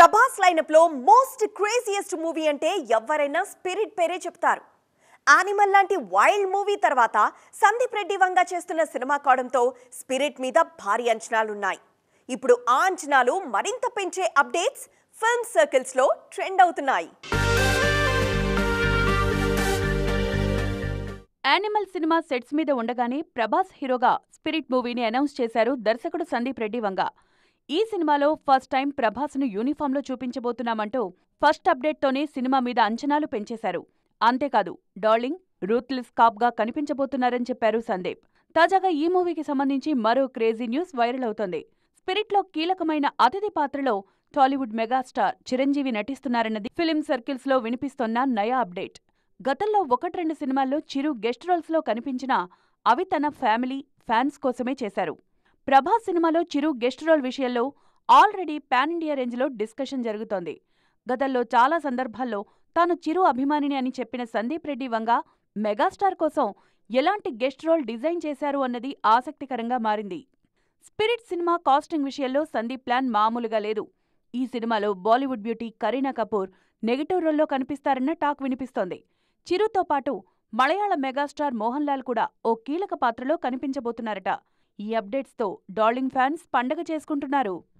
Prabhas lineup లో most craziest movie అంటే ఎవరైనా స్పిరిట్ పేరే చెప్తారు యానిమల్ లాంటి వైల్డ్ మూవీ తర్వాత సందీప్ రెడ్డి వంగా చేస్తున్న సినిమా కావడంతో స్పిరిట్ మీద భారీ అంచనాలున్నాయి ఇప్పుడు ఆ అంచనాలు మరింత పెంచే అప్డేట్స్ ఫిల్మ్ సర్కిల్స్ లో ట్రెండ్ అవుతున్నాయి యానిమల్ సినిమా సెట్స్ మీద ఉండగానే ప్రభాస్ హీరోగా స్పిరిట్ మూవీని అనౌన్స్ చేశారు దర్శకుడు సందీప్ రెడ్డి వంగ ఈ సినిమాలో ఫస్ట్ టైం ప్రభాస్ను యూనిఫామ్లో చూపించబోతున్నామంటూ ఫస్ట్ అప్డేట్తోనే సినిమా మీద అంచనాలు పెంచేశారు అంతేకాదు డార్లింగ్ రూత్లెస్ కాప్గా కనిపించబోతున్నారని చెప్పారు సందీప్ తాజాగా ఈ మూవీకి సంబంధించి మరో క్రేజీ న్యూస్ వైరల్ అవుతోంది స్పిరిట్లో కీలకమైన అతిథి పాత్రలో టాలీవుడ్ మెగాస్టార్ చిరంజీవి నటిస్తున్నారన్నది ఫిలిం సర్కిల్స్లో వినిపిస్తోన్న నయా అప్డేట్ గతంలో ఒకట్రెండు సినిమాల్లో చిరు గెస్ట్ రోల్స్లో కనిపించినా అవి తన ఫ్యామిలీ ఫ్యాన్స్ కోసమే చేశారు ప్రభాస్ సినిమాలో చిరు గెస్ట్ రోల్ విషయంలో ఆల్రెడీ పాన్ ఇండియా రేంజ్లో డిస్కషన్ జరుగుతోంది గతంలో చాలా సందర్భాల్లో తాను చిరు అభిమానిని అని చెప్పిన సందీప్ రెడ్డి వంగ మెగాస్టార్ కోసం ఎలాంటి గెస్ట్ రోల్ డిజైన్ చేశారు అన్నది ఆసక్తికరంగా మారింది స్పిరిట్ సినిమా కాస్టింగ్ విషయంలో సందీప్ ప్లాన్ మామూలుగా లేదు ఈ సినిమాలో Bollywood beauty Kareena Kapoor negative రోల్లో కనిపిస్తారన్న టాక్ వినిపిస్తోంది చిరుతో పాటు మలయాళ మెగాస్టార్ మోహన్ లాల్ కూడా ఓ కీలక పాత్రలో కనిపించబోతున్నారట ఈ అప్డేట్స్తో డార్లింగ్ ఫ్యాన్స్ పండగ చేసుకుంటున్నారు